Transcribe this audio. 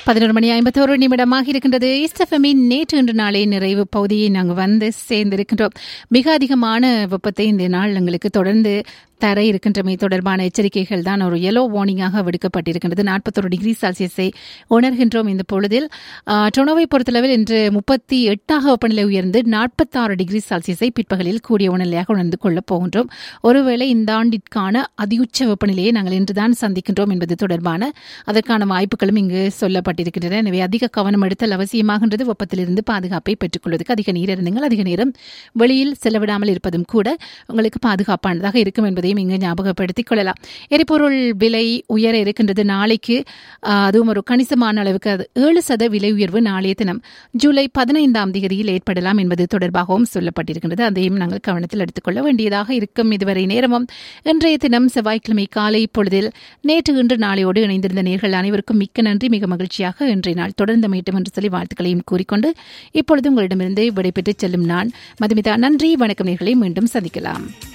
பதினோரு மணி ஐம்பத்தோரு நிமிடமாக இருக்கின்றது இஸ்டஃபமின் நேற்று இன்று நாளை நிறைவு பகுதியை நாங்கள் வந்து சேர்ந்திருக்கின்றோம் மிக அதிகமான வெப்பத்தை இந்த நாள் எங்களுக்கு தொடர்ந்து தர இருக்கின்றமை தொடர்பான எச்சரிக்கைகள் தான் ஒரு எல்லோ வார்னிங்காக விடுக்கப்பட்டிருக்கின்றது நாற்பத்தொரு டிகிரி செல்சியஸை உணர்கின்றோம் இந்த பொழுதில் ஆஹ், டொனோவை பொறுத்தளவில் இன்று முப்பத்தி எட்டாக வெப்பநிலை உயர்ந்து நாற்பத்தாறு டிகிரி செல்சியஸை பிற்பகலில் கூடிய உணர்நிலையாக உணர்ந்து கொள்ளப் போகின்றோம் ஒருவேளை இந்த ஆண்டிற்கான அதியுச்ச வெப்பநிலையை நாங்கள் இன்றுதான் சந்திக்கின்றோம் என்பது தொடர்பான அதற்கான வாய்ப்புகளும் இங்கு சொல்லப்பட்டிருக்கின்றன எனவே அதிக கவனம் எடுத்தல் அவசியமாகின்றது வெப்பத்திலிருந்து பாதுகாப்பை பெற்றுக்கொள்வதற்கு அதிக நீர் இருந்துங்கள் அதிக நேரம் வெளியில் செலவிடாமல் இருப்பதும் கூட உங்களுக்கு பாதுகாப்பானதாக இருக்கும் என்பதையும் இங்கு ஞாபகப்படுத்திக் கொள்ளலாம் எரிபொருள் விலை உயர இருக்கின்றது நாளைக்கு ஆஹ், அதுவும் ஒரு கணிசமான அளவுக்கு அது ஏழு சத விலை உயர்வு நாளைய தினம் ஜூலை பதினைந்தாம் தேதியில் ஏற்படலாம் என்பது தொடர்பாகவும் சொல்லப்பட்டிருக்கின்றது அதையும் நாங்கள் கவனத்தில் எடுத்துக்கொள்ள வேண்டியதாக இருக்கும் இதுவரை நேரமும் இன்றைய தினம் செவ்வாய்க்கிழமை காலை பொழுதில் நேற்று இன்று நாளையோடு இணைந்திருந்த நேர்கள் அனைவருக்கும் மிக்க நன்றி மிக மகிழ்ச்சியாக இன்றைய நாள் தொடர்ந்து மீட்டும் என்று சொல்லி வாழ்த்துக்களையும் கூறிக்கொண்டு இப்பொழுது உங்களிடமிருந்து விடைபெற்று செல்லும் நான் மதுமிதா நன்றி வணக்கம் நேர்களை மீண்டும் சந்திக்கலாம்